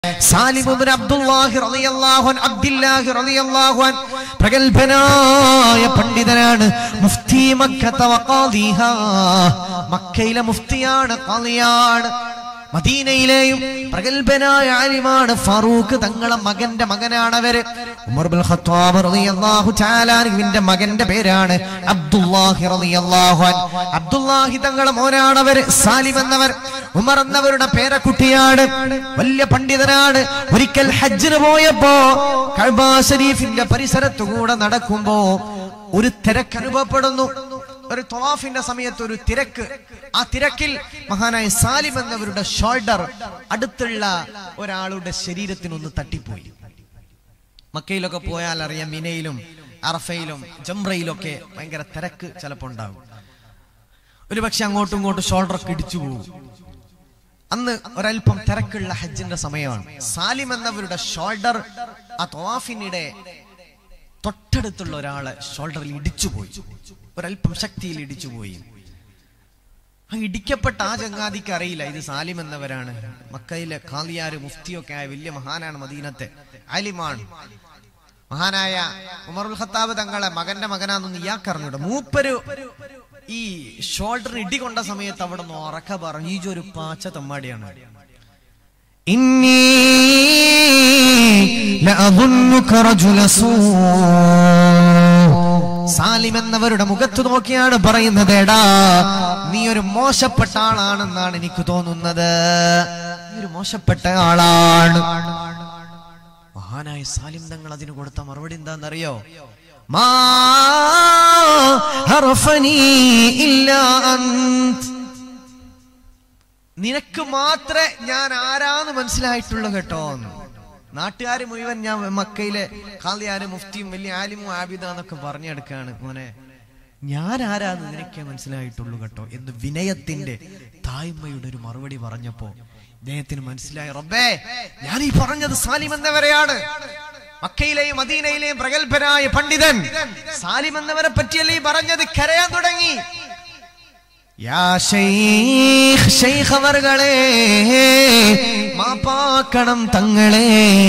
സാലിം ഇബ്നു അബ്ദുല്ലാഹി റളിയല്ലാഹു അൻ അബ്ദുല്ലാഹി റളിയല്ലാഹു അൻ പ്രഗൽഭനായ പണ്ഡിതനാണ് മുഫ്തി മക്കത്ത വഖാദിഹാ മക്കയിലെ മുഫ്തിയാണ് ഖാദിയാണ് മദീനയിലെയും പ്രഗൽഭനായ ആലിമാണ് ഫാറൂഖ് തങ്ങളെ മകന്റെ മകനാണ് അവര് ഉമർ ബിൻ ഖത്താബ് റളിയല്ലാഹു തആല അൻഹുവിന്റെ മകന്റെ പേരാണ് അബ്ദുല്ലാഹി റളിയല്ലാഹു അൻ അബ്ദുല്ലാഹി തങ്ങളെ മോനാണ് അവര് സാലിം എന്നവർ ഉമർ എന്നവരുടെ പേരക്കുട്ടിയാണ് വലിയ പണ്ഡിതനാണ് ഒരിക്കൽ ഹജ്ജിന് പോയപ്പോ കഅബ ശരീഫിന്റെ പരിസരത്തു കൂടെ നടക്കുമ്പോ ഒരു തിരക്ക് അനുഭവപ്പെടുന്നു ഒരു തൊവാഫിന്റെ സമയത്ത് ഒരു തിരക്ക് ആ തിരക്കിൽ മഹാനായ സാലിം എന്നവരുടെ ഷോൾഡർ അടുത്തുള്ള ഒരാളുടെ ശരീരത്തിനൊന്ന് തട്ടിപ്പോയി മക്കയിലൊക്കെ പോയാൽ അറിയാം മിനയിലും അറഫയിലും ജംറയിലൊക്കെ ഭയങ്കര തിരക്ക് ചിലപ്പോൾ ഉണ്ടാകും ഒരു പക്ഷെ അങ്ങോട്ടും ഇങ്ങോട്ടും ഷോൾഡർ ഒക്കെ ഇടിച്ചു പോകും അന്ന് ഒരല്പം തിരക്കുള്ള ഹജ്ജിന്റെ സമയമാണ് സാലിം എന്നവരുടെ ഷോൾഡർ ആ തൊവാഫിനിടെ തൊട്ടടുത്തുള്ള ഒരാളെ ഷോൾഡറിൽ ഇടിച്ചുപോയി ഒരല്പം ശക്തിയിൽ ഇടിച്ചുപോയി ആ ഇടിക്കപ്പെട്ട ആ ചങ്ങാതിക്ക് അറിയില്ല ഇത് സാലിം എന്നവരാണ് മക്കയിലെ ഖാലിയാര് മുഫ്തിയൊക്കെ ആയ വലിയ മഹാനാണ് മദീനത്തെ ആലിമാണ് മഹാനായ ഉമറുൽ ഖത്താബ് തങ്ങളെ മകന്റെ മകനാണെന്ന് ഇയാൾക്ക് അറിഞ്ഞൂടെ മൂപ്പര് ഈ ഷോൾഡറിന് ഇടി കൊണ്ട സമയത്ത് അവിടെ നിന്ന് ഉറക്ക പറഞ്ഞു ഈ ഒരു പാച്ച തമ്മാടിയാണ് സാലിം എന്നവരുടെ മുഖത്ത് നോക്കിയാണ് പറയുന്നത് എടാ നീ ഒരു മോശപ്പെട്ട ആളാണെന്നാണ് എനിക്ക് തോന്നുന്നത് നീ ഒരു മോശപ്പെട്ട ആളാണ് മഹാനായ സാലിം തങ്ങൾ അതിന് കൊടുത്ത മറുപടി എന്താണെന്നറിയോ മാ ഹറഫനീ ഇല്ലാ അന്ത് നിനക്ക് മാത്രമേ ഞാൻ ആരാന്ന് മനസ്സിലായിട്ടുള്ളൂ കേട്ടോ നാട്ടുകാർ മുഴുവൻ ഞാൻ മക്കയിലെ ഖാലിയാര് മുഫ്തിയും വലിയ ആലിമും ആബിദ എന്നൊക്കെ പറഞ്ഞെടുക്കാണ് മോനെ ഞാൻ ആരാന്ന് നിനക്കേ മനസ്സിലായിട്ടുള്ളൂ കേട്ടോ എന്ന് വിനയത്തിന്റെ തായ്മയുടെ ഒരു മറുപടി പറഞ്ഞപ്പോ ഇദ്ദേഹത്തിന് മനസ്സിലായി റബ്ബേ ഞാൻ ഈ പറഞ്ഞത് സാലിം എന്നവരെയാണ് മക്കയിലെയും മദീനയിലെയും പ്രഗത്ഭനായ പണ്ഡിതൻ സാലിം എന്നവരെ പറ്റിയല്ലേ ഈ പറഞ്ഞത് കരയാൻ തുടങ്ങി യാ ശൈഖ് ശൈഖ് അവർകളെ മാപ്പാക്കണം തങ്ങളെ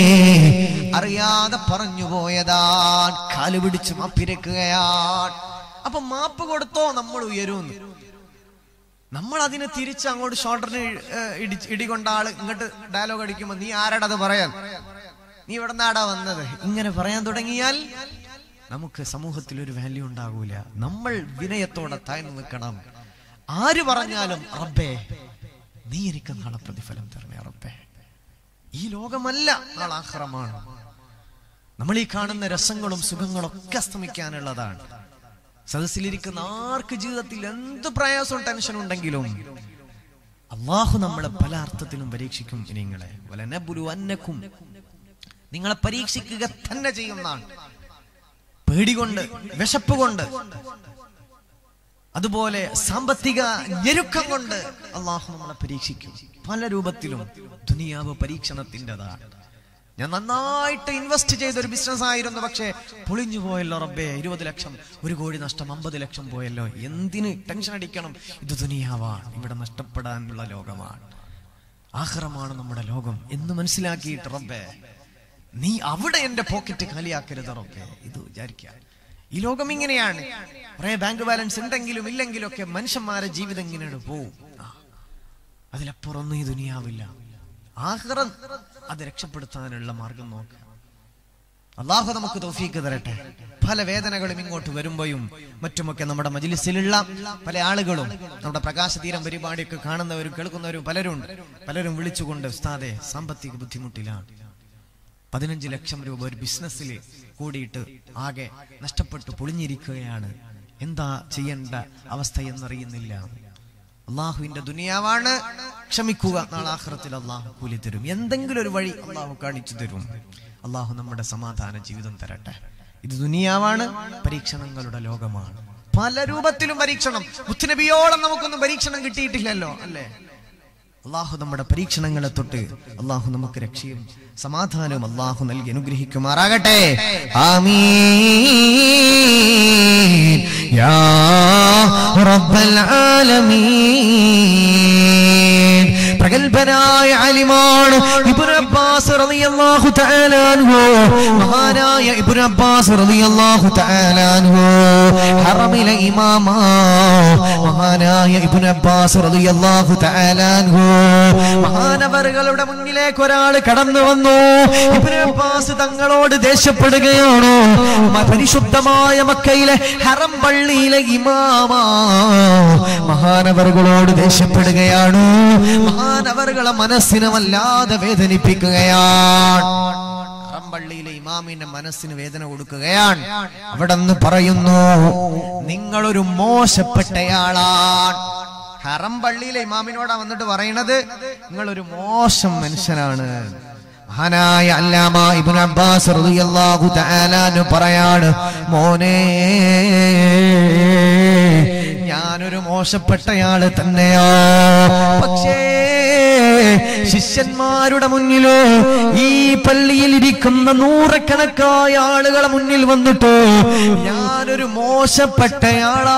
അറിയാതെ പറഞ്ഞു പോയതാൻ കാല് പിടിച്ച് മാപ്പിരക്കുകയാണ് അപ്പൊ മാപ്പ് കൊടുത്തോ നമ്മൾ ഉയരുന്നു നമ്മൾ അതിനെ തിരിച്ച് അങ്ങോട്ട് ഷോൾഡറിന് ഇടി ഇടികൊണ്ട ആള് ഇങ്ങോട്ട് ഡയലോഗ് അടിക്കുമ്പോ നീ ആരാടത് പറയാൻ നീ ഇവിടെ നിന്നാടാ വന്നത് ഇങ്ങനെ പറയാൻ തുടങ്ങിയാൽ നമുക്ക് സമൂഹത്തിൽ ഒരു വാല്യൂ ഉണ്ടാകൂല നമ്മൾ വിനയത്തോടെ താഴ്ന്നു നിൽക്കണം ആര് പറഞ്ഞാലും റബ്ബേ നീ എനിക്ക് നാളെ പ്രതിഫലം തരണേ റബ്ബേ ഈ ലോകമല്ല നാളെ ആഹ്റമാണ് നമ്മൾ ഈ കാണുന്ന രസങ്ങളും സുഖങ്ങളും ഒക്കെ അസ്തമിക്കാനുള്ളതാണ് സദസ്സിലിരിക്കുന്ന ആർക്ക് ജീവിതത്തിൽ എന്ത് പ്രയാസവും ടെൻഷൻ ഉണ്ടെങ്കിലും അള്ളാഹു നമ്മളെ പല അർത്ഥത്തിലും പരീക്ഷിക്കും നിങ്ങളെ വലനബുലു അന്നക്കും നിങ്ങളെ പരീക്ഷിക്കുക തന്നെ ചെയ്യുന്നതാണ് പേടികൊണ്ട് വിശപ്പ് കൊണ്ട് അതുപോലെ സാമ്പത്തിക ഞെരുക്കം കൊണ്ട് അള്ളാഹു നമ്മളെ പരീക്ഷിക്കും പല രൂപത്തിലും ദുനിയാവ് പരീക്ഷണത്തിൻ്റെതാണ് ഞാൻ നന്നായിട്ട് ഇൻവെസ്റ്റ് ചെയ്ത ഒരു ബിസിനസ് ആയിരുന്നു പക്ഷേ പൊളിഞ്ഞു പോയല്ലോ റബ്ബേ ഇരുപത് ലക്ഷം ഒരു കോടി നഷ്ടം അമ്പത് ലക്ഷം പോയല്ലോ എന്തിന് ടെൻഷൻ അടിക്കണം ഇത് ദുനിയാവാണ് ഇവിടെ നഷ്ടപ്പെടാനുള്ള ലോകമാണ് ആഹ്റമാണ് നമ്മുടെ ലോകം എന്ന് മനസ്സിലാക്കിയിട്ട് റബ്ബേ നീ അവിടെ എന്റെ പോക്കറ്റ് കാലിയാക്കരുത് റബ്ബേ ഇത് വിചാരിക്കുക ഈ ലോകം ഇങ്ങനെയാണ് കുറെ ബാങ്ക് ബാലൻസ് ഉണ്ടെങ്കിലും ഇല്ലെങ്കിലും ഒക്കെ മനുഷ്യന്മാരെ ജീവിതം ഇങ്ങനെയാണ് പോവും ആ. അതിലപ്പുറമൊന്നും ഈ ദുനിയാവില്ല ആഹ്റം അത് രക്ഷപ്പെടുത്താനുള്ള മാർഗം നോക്കുക അള്ളാഹു നമുക്ക് തൗഫീക്ക് തരട്ടെ പല വേദനകളും ഇങ്ങോട്ട് വരുമ്പോഴും മറ്റുമൊക്കെ നമ്മുടെ മജിലിസിലുള്ള പല ആളുകളും നമ്മുടെ പ്രകാശതീരം പരിപാടിയൊക്കെ കാണുന്നവരും കേൾക്കുന്നവരും പലരും ഉണ്ട് പലരും വിളിച്ചുകൊണ്ട് ഉസ്താദെ സാമ്പത്തിക ബുദ്ധിമുട്ടിലാണ് പതിനഞ്ച് ലക്ഷം രൂപ ഒരു ബിസിനസ്സിൽ കൂടിയിട്ട് ആകെ നഷ്ടപ്പെട്ടു പൊളിഞ്ഞിരിക്കുകയാണ് എന്താ ചെയ്യേണ്ട അവസ്ഥ എന്നറിയുന്നില്ല അള്ളാഹുവിന്റെ ദുനിയാവാണ് ക്ഷമിക്കുക നാളെ ആഖിറത്തിൽ അള്ളാഹു കൂലി തരും എന്തെങ്കിലും ഒരു വഴി അള്ളാഹു കാണിച്ചു തരും അള്ളാഹു നമ്മുടെ സമാധാന ജീവിതം തരട്ടെ ഇത് ദുനിയാവാണ് പരീക്ഷണങ്ങളുടെ ലോകമാണ് പല രൂപത്തിലും പരീക്ഷണം മുത്തുനബിയോളം നമുക്കൊന്നും പരീക്ഷണം കിട്ടിയിട്ടില്ലല്ലോ അല്ലേ അള്ളാഹു നമ്മുടെ പരീക്ഷണങ്ങളെ തൊട്ട് അള്ളാഹു നമുക്ക് രക്ഷയും സമാധാനവും അള്ളാഹു നൽകി അനുഗ്രഹിക്കുമാറാകട്ടെ ആമീൻ യാ റബ്ബൽ ആലമീൻ പ്രഗത്ഭനായ അലിമാണ് ഇബ്നു അബ്ബാസ് റളിയല്ലാഹു തആല അൻഹു മഹാനായ ഇബ്നു അബ്ബാസ് റളിയല്ലാഹു തആല അൻഹു ഹറമിലെ ഇമാമാ മഹാനായ ഇബ്നു അബ്ബാസ് റളിയല്ലാഹു തആല അൻഹു മഹാനവറുകളുടെ മുന്നിലേക്ക് ഒരാൾ കടന്നു വന്നു ഇബ്നു അബ്ബാസ് തങ്ങളോട് ദേഷ്യപ്പെടുകയാണോ മ- പരിശുദ്ധമായ മക്കയിലെ ഹറം പള്ളിയിലെ ഇമാമാ മഹാനവറുകളോട് ദേഷ്യപ്പെടുകയാണ് മഹാനവറുകളെ മനസ്സിനെ വല്ലാതെ വേദനിപ്പിക്കുകയാണ് ഹറം പള്ളിയിലെ ഇമാമിന്റെ മനസ്സിന് വേദന കൊടുക്കുകയാണ് അവിടെ നിന്ന് പറയുന്നു നിങ്ങളൊരു മോശപ്പെട്ടയാളാണ് ഹറം പള്ളിയിലെ ഇമാമിനോടാ വന്നിട്ട് പറയണത് നിങ്ങളൊരു മോശം മനുഷ്യനാണ് മഹാനായ അല്ലാമ ഇബ്നു അബ്ബാസ് റളിയല്ലാഹു തആല അൻഹു പറയാണ് മോനെ ഞാനൊരു മോശപ്പെട്ടയാള് തന്നെയാ പക്ഷേ ശിഷ്യന്മാരുടെ മുന്നിലോ ഈ പള്ളിയിൽ ഇരിക്കുന്ന നൂറക്കണക്കായ ആളുകളെ മുന്നിൽ വന്നിട്ടോ ഞാനൊരു മോശപ്പെട്ടയാളാ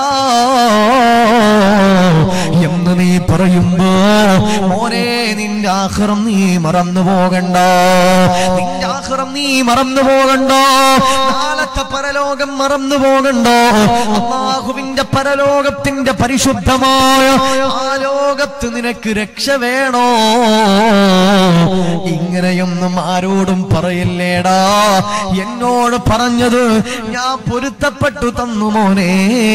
എന്ന് നീ പറയുമ്പോ മോനെ നിന്റെ ആഹ്റം നീ മറന്നു പോകണ്ട നിന്റെ ആഹ്റം നീ മറന്നു പോകണ്ടോ നാളത്തെ പരലോകം മറന്നു പോകണ്ടോ അള്ളാഹുവിന്റെ പരലോകത്തിന്റെ പരിശുദ്ധമായ ആ ലോകത്ത് നിനക്ക് രക്ഷ വേണോ ഇങ്ങനെയൊന്നും ആരോടും പറയില്ലേടാ എന്നോട് പറഞ്ഞത് ഞാൻ പൊരുത്തപ്പെട്ടു തന്നു മോനെ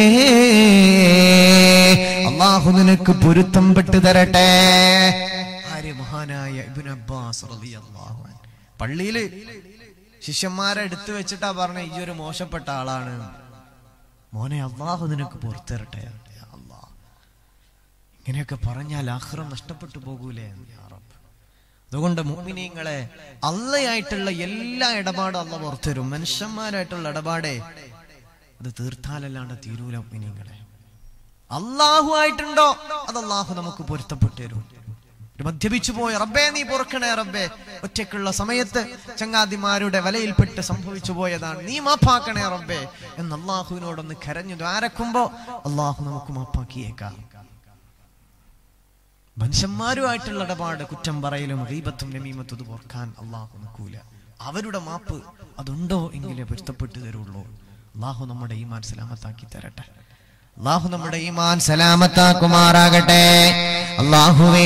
അള്ളാഹു നിനക്ക് പൊരുത്തം പെട്ട് തരട്ടെ ആര്യ മഹാനായ ഇബ്നു അബ്ബാസ് റളിയല്ലാഹു അൻഹു. പള്ളിയില് ശിഷ്യന്മാരെ എടുത്തു വെച്ചിട്ടാ പറഞ്ഞ ഈ ഒരു മോശപ്പെട്ട ആളാണ് മോനെ അള്ളാഹു നിനക്ക് പുറത്തിരട്ടെ അള്ളാഹ് ഇങ്ങനെയൊക്കെ പറഞ്ഞാൽ ആഹ്റം നഷ്ടപ്പെട്ടു പോകൂലേ യാ റബ്ബ്. അതുകൊണ്ട് മുഅ്മിനീങ്ങളെ അള്ളയായിട്ടുള്ള എല്ലാ ഇടപാടും അള്ള പുറത്തുവരും മനുഷ്യന്മാരായിട്ടുള്ള ഇടപാടേ അത് തീർത്താലല്ലാണ്ട് തീരൂല മുഅ്മിനീങ്ങളെ അള്ളാഹു ആയിട്ടുണ്ടോ അത് അള്ളാഹു നമുക്ക് പൊരുത്തപ്പെട്ടു തരും ഒരു മദ്യപിച്ചു പോയ റബ്ബേ നീ പൊറുക്കണേ റബ്ബേ ഒറ്റയ്ക്കുള്ള സമയത്ത് ചങ്ങാതിമാരുടെ വലയിൽപ്പെട്ട് സംഭവിച്ചു പോയതാണ് നീ മാപ്പാക്കണേ റബ്ബേ എന്ന് അള്ളാഹുവിനോടൊന്ന് കരഞ്ഞു ദ്വാരക്കുമ്പോ അള്ളാഹു നമുക്ക് മാപ്പാക്കിയേക്കാം മനുഷ്യന്മാരുമായിട്ടുള്ള ഇടപാട് കുറ്റം പറയലും റീബത്തും നമീമത്തും ഇത് ഓർക്കാൻ അള്ളാഹു നിൽക്കൂല അവരുടെ മാപ്പ് അതുണ്ടോ എങ്കിലേ പൊരുത്തപ്പെട്ടു തരുള്ളൂ അള്ളാഹു നമ്മുടെ ഈമാൻ സലാമത്താക്കി തരട്ടെ അള്ളാഹു നമ്മുടെ ഈമാൻ സലാമത്താക്കുമാറാകട്ടെ അള്ളാഹുവേ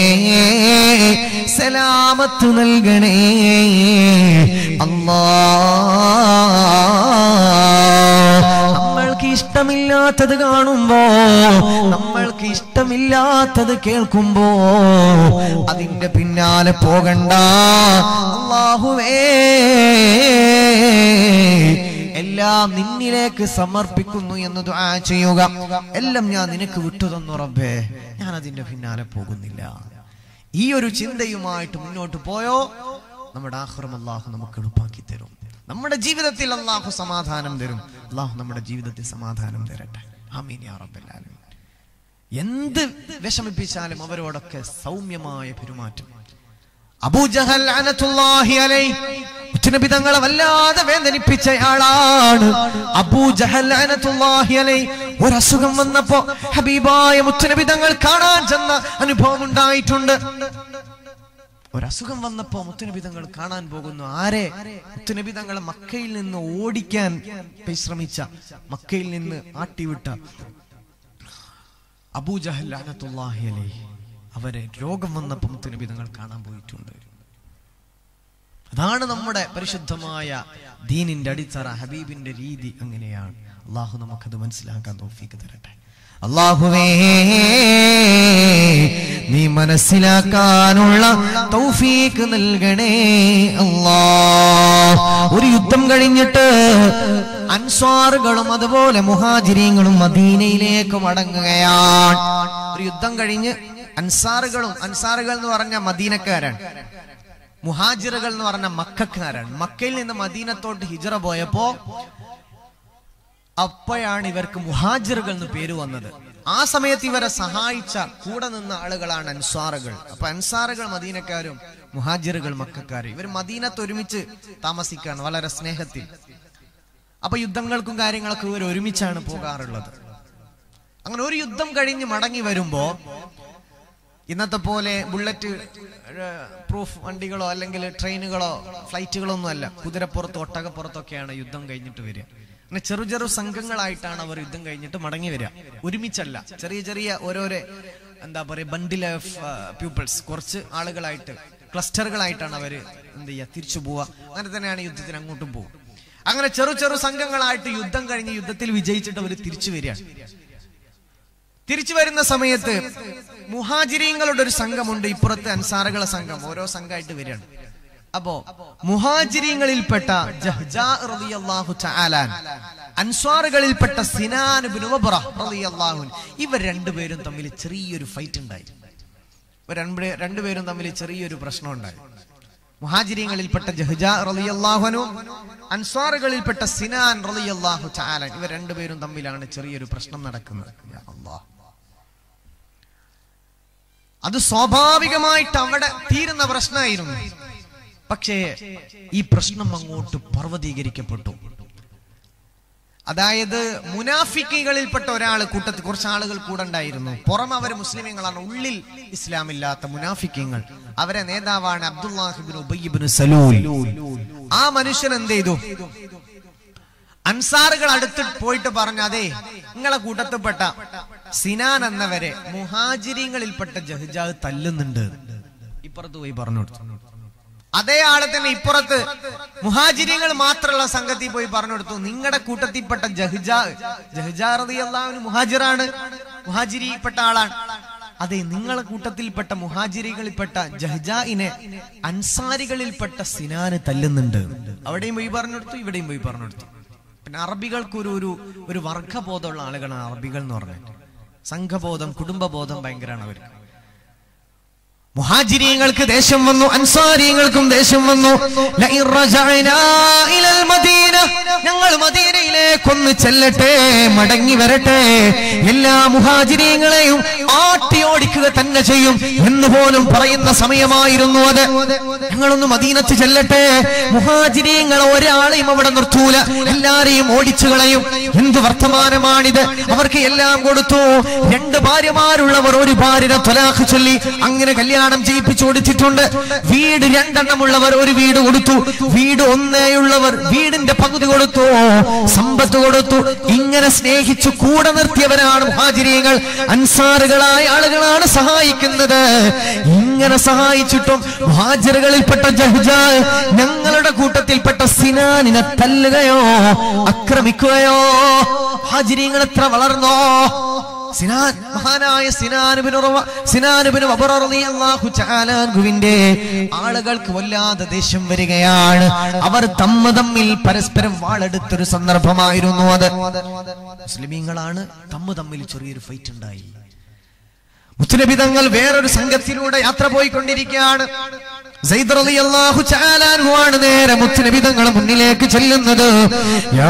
സലാമത്ത് നൽകണേ അല്ലാ നമ്മൾക്ക് ഇഷ്ടമില്ലാത്തത് കാണുമ്പോ നമ്മൾക്ക് ഇഷ്ടമില്ലാത്തത് കേൾക്കുമ്പോ അതിന്റെ പിന്നാലെ പോകണ്ട അള്ളാഹുവേ എല്ലാം നിന്നിലേക്ക് സമർപ്പിക്കുന്നു എന്ന് ദുആ ചെയ്യുക എല്ലാം ഞാൻ നിനക്ക് വിട്ടു തന്നു റബ്ബേ ഞാൻ അതിന്റെ പിന്നാലെ പോകുന്നില്ല ഈ ഒരു ചിന്തയുമായിട്ട് മുന്നോട്ട് പോയോ നമ്മുടെ ആഹ്റം അള്ളാഹു നമുക്ക് എളുപ്പാക്കി തരും നമ്മുടെ ജീവിതത്തിൽ അള്ളാഹു സമാധാനം തരും അള്ളാഹു നമ്മുടെ ജീവിതത്തിൽ സമാധാനം തരട്ടെ ആമീൻ യാ റബ്ബൽ ആലമീൻ എന്ത് വിഷമിപ്പിച്ചാലും അവരോടൊക്കെ സൗമ്യമായ പെരുമാറ്റം അബൂജഹൽ ലഅനത്തുല്ലാഹി അലൈഹി മുത്തുനബി തങ്ങളെ വല്ലാതെ വേദനിപ്പിച്ചയാളാണ് അബൂജഹൽ ലഅനത്തുല്ലാഹി അലൈഹി ഒരസുഖം വന്നപ്പോ ഹബീബായ മുത്തുനബി തങ്ങൾ കാണാൻ ചെന്ന അനുഭവം ഉണ്ടായിട്ടുണ്ട് ഒരസുഖം വന്നപ്പോ മുത്തുനബി തങ്ങൾ കാണാൻ പോകുന്നു ആരെ മുത്തുനബി തങ്ങളെ മക്കയിൽ നിന്ന് ഓടിക്കാൻ പരിശ്രമിച്ച മക്കയിൽ നിന്ന് ആട്ടിവിട്ട അബൂജഹൽ ലഅനത്തുല്ലാഹി അലൈഹി അവരെ രോഗം വന്നപ്പോൾ മുത്തുനബി തങ്ങൾ കാണാൻ പോയിട്ടുണ്ട് അതാണ് നമ്മുടെ പരിശുദ്ധമായ ദീനിന്റെ അടിത്തറ ഹബീബിന്റെ രീതി അങ്ങനെയാണ് അള്ളാഹു നമുക്കത് മനസ്സിലാക്കാൻ തോഫീക്ക് തരട്ടെ അള്ളാഹുവേ നീ മനസ്സിലാക്കാനുള്ള തൗഫീക്ക് നൽകണേ അല്ലാ ഒരു യുദ്ധം കഴിഞ്ഞിട്ട് അൻസ്വാറുകളും അതുപോലെ മുഹാജിരീങ്ങളും മദീനയിലേക്ക് മടങ്ങുകയാണ് ഒരു യുദ്ധം കഴിഞ്ഞ് അൻസാറുകളും അൻസാറുകൾ എന്ന് പറഞ്ഞ മദീനക്കാരാണ് മുഹാജിറുകൾ എന്ന് പറഞ്ഞ മക്കാരാണ് മക്കയിൽ നിന്ന് മദീനത്തോട്ട് ഹിജറ പോയപ്പോ അപ്പോഴാണ് ഇവർക്ക് മുഹാജിറുകൾ എന്ന് പേര് വന്നത് ആ സമയത്ത് ഇവരെ സഹായിച്ച കൂടെ നിന്ന ആളുകളാണ് അൻസാറുകൾ അപ്പൊ അൻസാറുകൾ മദീനക്കാരും മുഹാജിറുകൾ മക്കാരും ഇവർ മദീനത്ത് ഒരുമിച്ച് താമസിക്കാണ് വളരെ സ്നേഹത്തിൽ അപ്പൊ യുദ്ധങ്ങൾക്കും കാര്യങ്ങളൊക്കെ ഇവർ ഒരുമിച്ചാണ് പോകാറുള്ളത് അങ്ങനെ ഒരു യുദ്ധം കഴിഞ്ഞ് മടങ്ങി വരുമ്പോ ഇന്നത്തെ പോലെ ബുള്ളറ്റ് പ്രൂഫ് വണ്ടികളോ അല്ലെങ്കിൽ ട്രെയിനുകളോ ഫ്ലൈറ്റുകളോ ഒന്നും അല്ല കുതിരപ്പുറത്ത് ഒട്ടകപ്പുറത്തൊക്കെയാണ് യുദ്ധം കഴിഞ്ഞിട്ട് വരിക അങ്ങനെ ചെറു ചെറു സംഘങ്ങളായിട്ടാണ് അവർ യുദ്ധം കഴിഞ്ഞിട്ട് മടങ്ങി വരിക ഒരുമിച്ചല്ല ചെറിയ ചെറിയ ഓരോരോ എന്താ പറയുക ബണ്ടിൽ ഓഫ് പീപ്പിൾസ് കുറച്ച് ആളുകളായിട്ട് ക്ലസ്റ്ററുകളായിട്ടാണ് അവർ എന്ത് ചെയ്യുക തിരിച്ചു പോവുക അങ്ങനെ തന്നെയാണ് യുദ്ധത്തിന് അങ്ങോട്ടും പോകും അങ്ങനെ ചെറു ചെറു സംഘങ്ങളായിട്ട് യുദ്ധം കഴിഞ്ഞ് യുദ്ധത്തിൽ വിജയിച്ചിട്ട് അവർ തിരിച്ചു വരികയാണ് തിരിച്ചു വരുന്ന സമയത്ത് മുഹാജിരീങ്ങളുടെ ഒരു സംഘമുണ്ട് ഇപ്പുറത്ത് അൻസാറുകളെ സംഘം ഓരോ സംഘമായിട്ട് വരികയാണ് അപ്പോ മുഹാജിരീങ്ങളിൽപ്പെട്ട ജഹ്ജാ റളിയല്ലാഹു തആലാൻ അൻസ്വാറുകളിൽപ്പെട്ട സിനാൻ ഇബ്നു വബ്റ റളിയല്ലാഹു അൻഹു. ഇവർ രണ്ടുപേരും തമ്മിൽ ചെറിയൊരു ഫൈറ്റ് ഉണ്ടായി ഇവർ രണ്ട് രണ്ടുപേരും തമ്മിൽ ചെറിയൊരു പ്രശ്നം ഉണ്ടായി മുഹാജിരിങ്ങളിൽപ്പെട്ട ജഹ്ജാ റളിയല്ലാഹുനു അൻസ്വാറുകളിൽപ്പെട്ട സിനാൻ റളിയല്ലാഹു തആല ഇവർ രണ്ടുപേരും തമ്മിലാണ് ചെറിയൊരു പ്രശ്നം നടക്കുന്നത് യാ അല്ലാഹ്. അത് സ്വാഭാവികമായിട്ട് അവിടെ തീരുന്ന പ്രശ്നമായിരുന്നു പക്ഷേ ഈ പ്രശ്നം അങ്ങോട്ട് പർവ്വതീകരിക്കപ്പെട്ടു അതായത് മുനാഫിക്കുകളിൽപ്പെട്ട ഒരാൾ കൂട്ടത്തിൽ കുറച്ച് ആളുകൾ കൂടെ ഉണ്ടായിരുന്നു പുറം അവർ മുസ്ലിമീങ്ങളാണ് ഉള്ളിൽ ഇസ്ലാമില്ലാത്ത മുനാഫിക്കങ്ങൾ അവരെ നേതാവാണ് അബ്ദുല്ലാഹിബിൻ ഉബയ്യിബിൻ സലൂൽ ആ മനുഷ്യൻ എന്ത് ചെയ്തു അൻസാറുകൾ അടുത്ത് പോയിട്ട് പറഞ്ഞു അതെ നിങ്ങളെ കൂട്ടത്തിൽപ്പെട്ട സിനാൻ എന്നവരെ മുഹാജിരിങ്ങളിൽപ്പെട്ട ജഹ്ജാവ് തല്ലുന്നുണ്ട് ഇപ്പുറത്ത് പോയി പറഞ്ഞു കൊടുത്തു അതേ ആളെ തന്നെ ഇപ്പുറത്ത് മുഹാജിരികൾ മാത്രമുള്ള സംഘത്തിൽ പോയി പറഞ്ഞു കൊടുത്തു നിങ്ങളുടെ കൂട്ടത്തിൽപ്പെട്ട ജഹ്ജാ ജഹ്ജാ റളിയല്ലാഹു മുഹാജിറാണ് മുഹാജിരിപ്പെട്ട ആളാണ് അതെ നിങ്ങളെ കൂട്ടത്തിൽപ്പെട്ട മുഹാജിരികളിൽപ്പെട്ട ജഹ്ജായിനെ അൻസാരികളിൽപ്പെട്ട സിനാന് തല്ലുന്നുണ്ട് അവിടെയും പോയി പറഞ്ഞു കൊടുത്തു ഇവിടെയും പോയി പറഞ്ഞു കൊടുത്തു പിന്നെ അറബികൾക്ക് ഒരു ഒരു ഒരു വർഗബോധമുള്ള ആളുകളാണ് അറബികൾ എന്ന് പറഞ്ഞിട്ട് സംഘബോധം കുടുംബബോധം ഭയങ്കരമാണ് അവർക്ക് മുഹാജിരീങ്ങൾക്ക് ദേഷ്യം വന്നു അൻസാരിങ്ങൾക്കും ദേഷ്യം വന്നു ലഇൻ റജഅനാ ഇലൽ മദീന ഞങ്ങൾ മദീനയിലേക്കൊന്ന് ചെല്ലട്ടെ മടങ്ങി വരട്ടെ എല്ലാ മുഹാജിരീങ്ങളെയും ആട്ടി ഓടിക്കുക തന്നെ ചെയ്യും എന്ന് പോലും പറയുന്ന സമയമായിരുന്നു അത് ഞങ്ങളൊന്ന് മദീനത്ത് ചെല്ലട്ടെ മുഹാജിരീങ്ങളെ ഒരാളെയും അവിടെ നിർത്തൂല എല്ലാരെയും ഓടിച്ചു കളയും എന്ത് വർത്തമാനമാണിത് അവർക്ക് എല്ലാം കൊടുത്തു രണ്ട് ഭാര്യമാരുള്ളവർ ഒരു ഭാര്യനെ തൊലാഖ് ചൊല്ലി അങ്ങനെ കല്യാണം ചെയ്യിപ്പിച്ചു കൊടുത്തിട്ടുണ്ട് വീട് രണ്ടെണ്ണമുള്ളവർ ഒരു വീട് കൊടുത്തു വീട് ഒന്നേയുള്ളവർ വീടിന്റെ പകുതി കൊടുത്തു സമ്പത്ത് കൊടുത്തു ഇങ്ങനെ സ്നേഹിച്ചു കൂടെ നിർത്തിയവരാണ് മുഹാജിരിയങ്ങൾ അൻസാറുകളായ ആളുകളാണ് സഹായിക്കുന്നത് ഇങ്ങനെ സഹായിച്ചിട്ടും മുഹാജിറുകളിൽപ്പെട്ട ജഹ്ജ ഞങ്ങളുടെ കൂട്ടത്തിൽപ്പെട്ട സിനാനിനെ തല്ലുകയോ ആക്രമിക്കുകയോ മുഹാജിരിയങ്ങൾ എത്ര വളർന്നോ സിനാൻ മഹാനായ സിനാനുബിന് സിനാനുബിന് അള്ളാഹുവിന്റെ ആളുകൾക്ക് വല്ലാതെ ദേഷ്യം വരികയാണ് അവർ തമ്മ തമ്മിൽ പരസ്പരം വാളെടുത്തൊരു സന്ദർഭമായിരുന്നു അത് മുസ്ലിമീങ്ങളാണ് തമ്മ തമ്മിൽ ചെറിയൊരു ഫൈറ്റ് ഉണ്ടായി മുത്തുനബി തങ്ങൾ വേറൊരു സംഘത്തിലൂടെ യാത്ര പോയിക്കൊണ്ടിരിക്കുകയാണ് സയ്യിദ് റളിയല്ലാഹു തആല അൻഹു ആണ് നേരെ മുത്തുനബി തങ്ങൾ മുന്നിലേക്ക് ചെല്ലുന്നത് യാ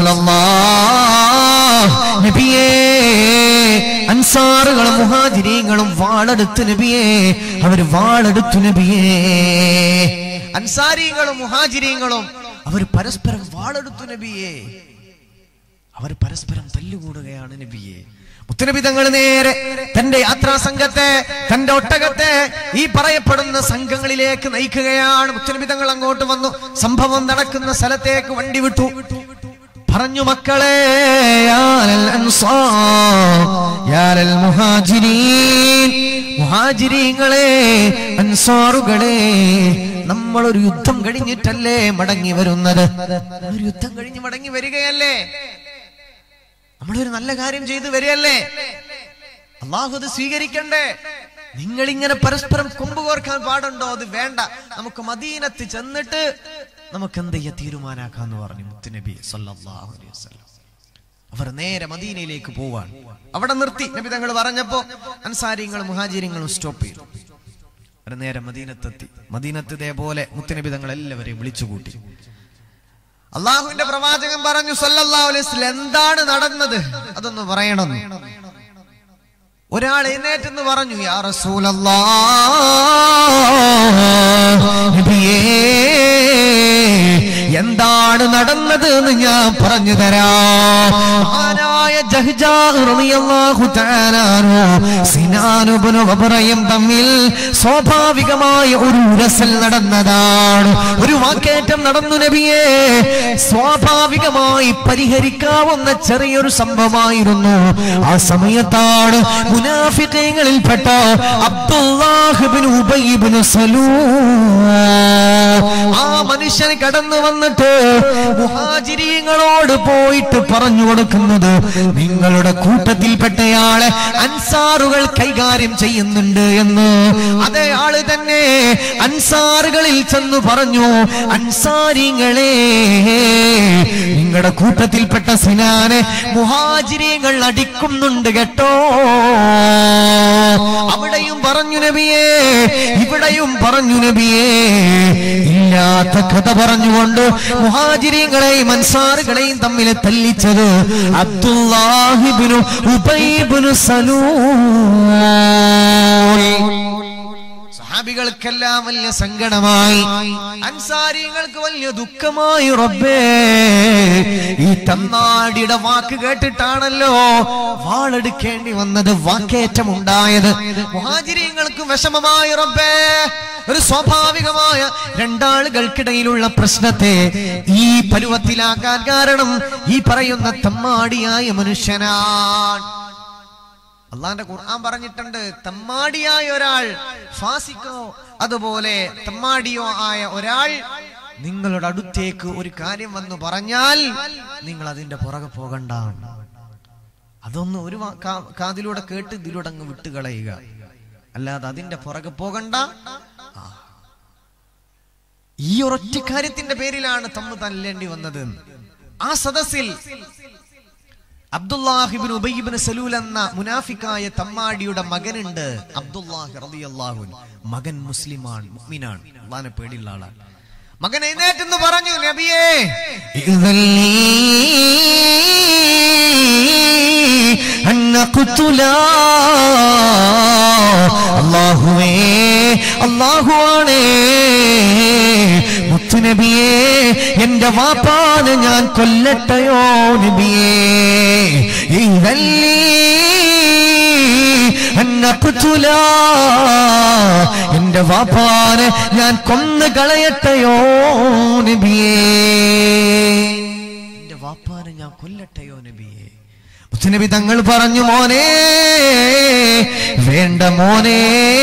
റസൂലല്ലാഹ് നബിയേ അൻസാറുകളും മുഹാജിരീങ്ങളും വാളെടുത്ത് നബിയേ അവർ വാളെടുത്തു നബിയേ അൻസാരികളും മുഹാജിരീങ്ങളും അവർ പരസ്പരം വാളെടുത്തു നബിയേ അവർ പരസ്പരം തല്ലുകൂടുകയാണ് നബിയെ മുത്തനബി തങ്ങൾ നേരെ തന്റെ യാത്രാ സംഘത്തെ തന്റെ ഒട്ടകത്തെ ഈ പറയപ്പെടുന്ന സംഘങ്ങളിലേക്ക് നയിക്കുകയാണ് മുത്തനബി തങ്ങൾ അങ്ങോട്ട് വന്നു സംഭവം നടക്കുന്ന സ്ഥലത്തേക്ക് വണ്ടി വിട്ടു പറഞ്ഞു മക്കളെ യാലൽ അൻസാർ, യാലൽ മുഹാജിരീൻ മുഹാജിരീങ്ങളെ അൻസാറുകളെ നമ്മൾ ഒരു യുദ്ധം കഴിഞ്ഞിട്ടല്ലേ മടങ്ങി വരുന്നത് ഒരു യുദ്ധം കഴിഞ്ഞ് മടങ്ങി വരികയല്ലേ നമ്മളൊരു നല്ല കാര്യം ചെയ്തു വരികയല്ലേ അള്ളാഹു അത് സ്വീകരിക്കണ്ടേ നിങ്ങൾ ഇങ്ങനെ പരസ്പരം കൊമ്പ് കോർക്കാൻ പാടുണ്ടോ അത് വേണ്ട നമുക്ക് മദീനത്ത് ചെന്നിട്ട് നമുക്ക് എന്ത് ചെയ്യാ തീരുമാനാക്കാന്ന് പറഞ്ഞു മുത്തുനബി സല്ലല്ലാഹു അലൈഹി വസല്ലം അവർ നേരെ മദീനയിലേക്ക് പോവാൻ അവിടെ നിർത്തി നബി തങ്ങൾ പറഞ്ഞപ്പോ അൻസാരിങ്ങളും മുഹാജിരിങ്ങളും സ്റ്റോപ്പ് ചെയ്തു അവർ നേരെ മദീനത്തെത്തി മദീനത്ത് ഇതേപോലെ മുത്തുനബി തങ്ങൾ എല്ലാവരെയും വിളിച്ചുകൂട്ടി അള്ളാഹുവിന്റെ പ്രവാചകൻ പറഞ്ഞു സല്ലല്ലാഹു അലൈഹി വസല്ലം എന്താണ് നടന്നത് അതൊന്ന് പറയണം ഒരാൾ എഴുന്നേറ്റെന്ന് പറഞ്ഞു യാ റസൂലല്ലാഹ് നബിയേ എന്താണ് എന്താണ് നടന്നത് എന്ന് ഞാൻ പറഞ്ഞു തരാം മഹാനായ ജഹ്ജാ റളിയല്ലാഹു തആല അൻഹു സിനാൻ ഇബ്നു വബറയും തമ്മിൽ സ്വാഭാവികമായ ഒരു ഉരസൽ നടന്നതാണ് ഒരു വാക്കേറ്റം നടന്നു നബിയെ സ്വാഭാവികമായി പരിഹരിക്കാവുന്ന ചെറിയൊരു സംഭവമായിരുന്നു ആ സമയത്താണ് മുനാഫിക്കങ്ങളിൽപ്പെട്ട അബ്ദുല്ലാഹിബ്നു ഉബയ്യിബ്നു സലൂൽ ആ മനുഷ്യൻ കടന്നു വന്നിട്ട് മുഹാജിരീങ്ങളോട് പോയിട്ട് പറഞ്ഞു കൊടുക്കുന്നത് നിങ്ങളുടെ കൂട്ടത്തിൽപ്പെട്ടയാളെ അൻസാറുകൾ കൈകാര്യം ചെയ്യുന്നുണ്ട് എന്ന് അതേ ആള് തന്നെ അൻസാറുകളിൽ ചെന്ന് പറഞ്ഞു അൻസാരിങ്ങളെ നിങ്ങളുടെ കൂട്ടത്തിൽപ്പെട്ട സിനാനെ മുഹാജിരീങ്ങൾ അടിക്കുന്നുണ്ട് കേട്ടോ അവിടെയും പറഞ്ഞു നബിയേ ഇവിടെയും പറഞ്ഞു നബിയേ ഇല്ലാത്ത കഥ പറഞ്ഞുകൊണ്ട് മുഹാജിരിങ്ങളെയും അൻസാറുകളെയും തമ്മിൽ തല്ലിച്ചത് അബ്ദുല്ലാഹിബിനു ഉബൈബിനു സലൂ സഹാബികൾക്കെല്ലാം വലിയ സങ്കടമായി അൻസാരിങ്ങൾക്ക് വലിയ ദുഃഖമായി റബ്ബേ ഈ തമ്മാടിയുടെ വാക്ക് കേട്ടിട്ടാണല്ലോ വാളെടുക്കേണ്ടി വന്നത് വാക്കേറ്റം ഉണ്ടായത് മുഹാജിരിങ്ങൾക്ക് വിഷമമായി റബ്ബേ ഒരു സ്വാഭാവികമായ രണ്ടാളുകൾക്കിടയിലുള്ള പ്രശ്നത്തെ ഈ പരുവത്തിലാക്കാൻ കാരണം ഈ പറയുന്ന തമ്മാടിയായ മനുഷ്യനാണ് അള്ളാന്റെ ഖുർആൻ പറഞ്ഞിട്ടുണ്ട് തമ്മാടിയായ ഒരാൾ ഫാസിക്കോ അതുപോലെ തമ്മാടിയോ ആയ ഒരാൾ നിങ്ങളുടെ അടുത്തേക്ക് ഒരു കാര്യം വന്ന് പറഞ്ഞാൽ നിങ്ങൾ അതിന്റെ പുറകെ പോകണ്ട അതൊന്ന് ഒരു വാ- കാ- കാതിലൂടെ കേട്ട് ഇതിലൂടെ അങ്ങ് വിട്ടുകളയുക അല്ലാതെ അതിന്റെ പുറകെ പോകണ്ട ആ. ഈ ഒരൊറ്റ കാര്യത്തിന്റെ പേരിലാണ് തമ്മ് തല്ലേണ്ടി വന്നത് ആ സദസ്സിൽ അബ്ദുല്ലാഹിബിൻ ഉബൈബിൻ സലൂൽ എന്ന മുനാഫിക്കായ തമ്മാടിയുടെ മകനുണ്ട് അബ്ദുല്ലാഹി റളിയല്ലാഹു അൻഹു. മകൻ മുസ്ലിമാണ് മുഅ്മിനാണ് അള്ളാനെ പേടിയുള്ള ആളാണ് മകൻ എഴുന്നേറ്റെന്ന് പറഞ്ഞു നബിയേ അള്ളാഹുവേ അള്ളാഹുവാണേ മുത്തുനബിയേ എന്റെ വാപ്പാന് ഞാൻ കൊല്ലട്ടയോ നബിയേ ഇതല്ലീ അന്നഖ്തുല. എന്റെ വാപ്പാനെ ഞാൻ കൊന്നു കളയട്ടെയോ നബിയേ എന്റെ വാപ്പാനെ ഞാൻ കൊല്ലട്ടെയോ നബിയേ മുത്തുനബി തങ്ങൾ പറഞ്ഞു മോനെ വേണ്ട മോനെ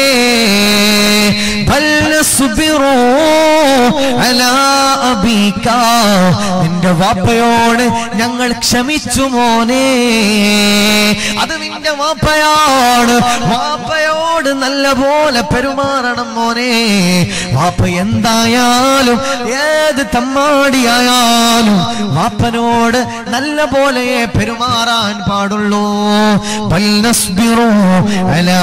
ബൽ നസ്ബിറു അലാ അബീക. നിന്റെ വാപ്പയോട് ഞങ്ങൾ ക്ഷമിച്ചു മോനെ അത് നിന്റെ വാപ്പയാണ് വാപ്പയോട് നല്ല പോലെ പെരുമാറണം മോനെ വാപ്പ എന്തായാലും ഏത് തമ്മാടിയായാലും വാപ്പനോട് നല്ല പോലെ പെരുമാറാൻ പാടുള്ളൂ ബൽ നസ്ബിറു അലാ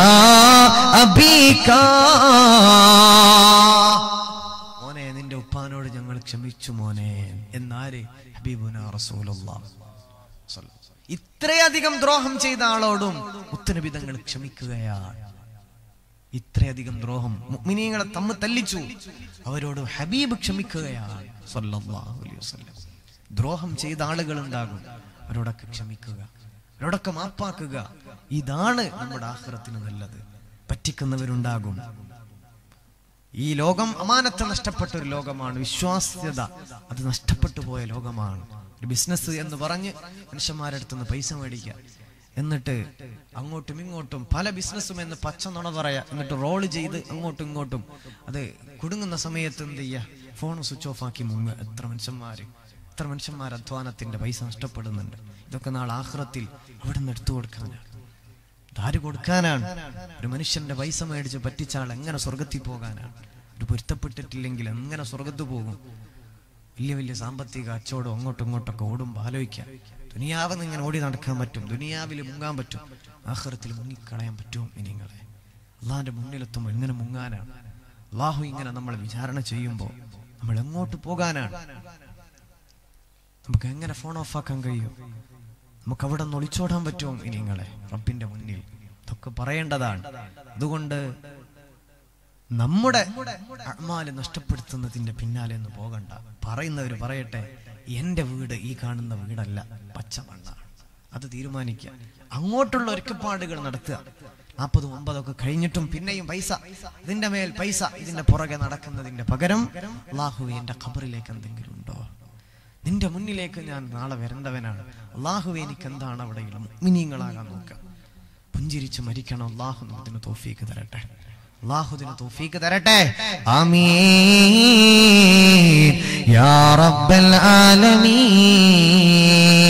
അബീക മോനെ നിന്റെ ഉപ്പാനോട് ഞങ്ങൾ ക്ഷമിച്ചു മോനെ എന്നാര് ഹബീബുന റസൂലുള്ളാഹ് സ്വല്ലല്ലാഹു അലൈഹി വസല്ലം. ഇത്രയധികം ദ്രോഹം ചെയ്ത ആളോടും ഉത്തരബി തങ്ങൾ ക്ഷമിക്കുകയാണ് ഇത്രയധികം ദ്രോഹം മുഅ്മിനീങ്ങളെ തമ്മിൽ തല്ലിച്ചു അവരോട് ഹബീബ് ക്ഷമിക്കുകയാണ് സ്വല്ലല്ലാഹു അലൈഹി വസല്ലം. ദ്രോഹം ചെയ്ത ആളുകൾ ഉണ്ടാകും അവരോടൊക്കെ ക്ഷമിക്കുക അവരോടൊക്കെ മാപ്പാക്കുക ഇതാണ് നമ്മുടെ ആഹ്റത്തിന് നല്ലത് പറ്റിക്കുന്നവരുണ്ടാകും ഈ ലോകം അമാനത്ത് നഷ്ടപ്പെട്ട ഒരു ലോകമാണ് വിശ്വാസ്യത അത് നഷ്ടപ്പെട്ടു പോയ ലോകമാണ് ഒരു ബിസിനസ് എന്ന് പറഞ്ഞ് മനുഷ്യന്മാരുടെ അടുത്ത് നിന്ന് പൈസ മേടിക്കുക എന്നിട്ട് അങ്ങോട്ടും ഇങ്ങോട്ടും പല ബിസിനസ്സും എന്ന് പച്ച നുണ പറയാ എന്നിട്ട് റോള് ചെയ്ത് അങ്ങോട്ടും ഇങ്ങോട്ടും അത് കുടുങ്ങുന്ന സമയത്ത് എന്ത് ചെയ്യുക ഫോൺ സ്വിച്ച് ഓഫ് ആക്കി മുങ്ങുക എത്ര മനുഷ്യന്മാര് എത്ര മനുഷ്യന്മാർ അധ്വാനത്തിന്റെ പൈസ നഷ്ടപ്പെടുന്നുണ്ട് ഇതൊക്കെ നാളെ ആഹ്റത്തിൽ അവിടെ നിന്ന് എടുത്തു കൊടുക്കാനാണ് ഇതാര് കൊടുക്കാനാണ് ഒരു മനുഷ്യന്റെ പൈസ മേടിച്ച് പറ്റിച്ച ആൾ എങ്ങനെ സ്വർഗത്തിൽ പോകാനാണ് ഒരു പൊരുത്തപ്പെട്ടിട്ടില്ലെങ്കിൽ എങ്ങനെ സ്വർഗത്ത് പോകും വലിയ വലിയ സാമ്പത്തിക കച്ചവടം അങ്ങോട്ടും ഇങ്ങോട്ടൊക്കെ ഓടുമ്പോൾ ആലോചിക്കാം ദുനിയാവെന്ന് ഇങ്ങനെ ഓടി നടക്കാൻ പറ്റും ദുനിയാവിൽ മുങ്ങാൻ പറ്റും ആഹ്റത്തിൽ മുങ്ങിക്കളയാൻ പറ്റും നിങ്ങളെ അള്ളാഹിന്റെ മുന്നിലെത്തുമ്പോൾ എങ്ങനെ മുങ്ങാനാണ് അള്ളാഹു ഇങ്ങനെ നമ്മൾ വിചാരണ ചെയ്യുമ്പോൾ നമ്മൾ എങ്ങോട്ട് പോകാനാണ് നമുക്ക് എങ്ങനെ ഫോൺ ഓഫ് ആക്കാൻ കഴിയും നമുക്ക് അവിടെ നിന്ന് ഒളിച്ചോടാൻ പറ്റുമോ ഇനിങ്ങളെ റബ്ബിന്റെ മുന്നിൽ ഇതൊക്കെ പറയേണ്ടതാണ് അതുകൊണ്ട് നമ്മുടെ അമാല് നഷ്ടപ്പെടുത്തുന്നതിന്റെ പിന്നാലെ ഒന്ന് പോകണ്ട പറയുന്നവർ പറയട്ടെ എൻ്റെ വീട് ഈ കാണുന്ന വീടല്ല പച്ച മണ്ണാണ് അത് തീരുമാനിക്കുക അങ്ങോട്ടുള്ള ഒരുക്കപ്പാടുകൾ നടത്തുക നാൽപ്പതും ഒമ്പതൊക്കെ കഴിഞ്ഞിട്ടും പിന്നെയും പൈസ ഇതിന്റെ മേൽ പൈസ ഇതിന്റെ പുറകെ നടക്കുന്നതിന്റെ പകരം അള്ളാഹുവെ എൻ്റെ ഖബറിലേക്ക് എന്തെങ്കിലും ഉണ്ടോ നിന്റെ മുന്നിലേക്ക് ഞാൻ നാളെ വരേണ്ടവനാണ് അള്ളാഹുവെ എനിക്ക് എന്താണ് അവിടെയുള്ള മിനിങ്ങളാകാൻ നോക്കുക പുഞ്ചിരിച്ച് മരിക്കണം അള്ളാഹു നമുക്കിന് തോഫീക്ക് തരട്ടെ അള്ളാഹുദിന് തോഫീക്ക് തരട്ടെ ആമീൻ യാ റബ്ബൽ ആലമീൻ